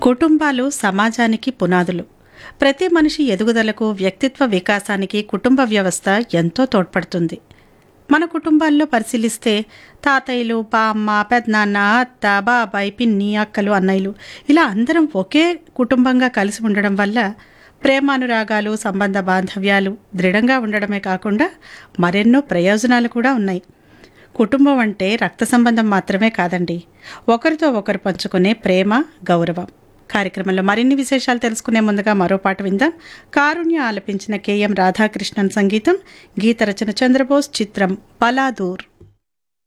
కుటుంబాలు సమాజానికి పునాదులు ప్రతి మనిషి ఎదుగుదలకు వ్యక్తిత్వ వికాసానికి కుటుంబ వ్యవస్థ ఎంతో తోడ్పడుతుంది మన కుటుంబాల్లో పరిశీలిస్తే తాతయ్యలు బామ్మ పెద్దనాన్న అత్త బాబాయ్ పిన్ని అక్కలు అన్నయ్యలు ఇలా అందరం ఒకే కుటుంబంగా కలిసి ఉండడం వల్ల ప్రేమానురాగాలు సంబంధ బాంధవ్యాలు దృఢంగా ఉండడమే కాకుండా మరెన్నో ప్రయోజనాలు కూడా ఉన్నాయి కుటుంబం అంటే రక్త సంబంధం మాత్రమే కాదండి ఒకరితో ఒకరు పంచుకునే ప్రేమ గౌరవం కార్యక్రమంలో మరిన్ని విశేషాలు తెలుసుకునే ముందుగా మరో పాట విందాం కారుణ్య ఆలపించిన కేఎం రాధాకృష్ణన్ సంగీతం గీత రచన చంద్రబోస్ చిత్రం బలాదూర్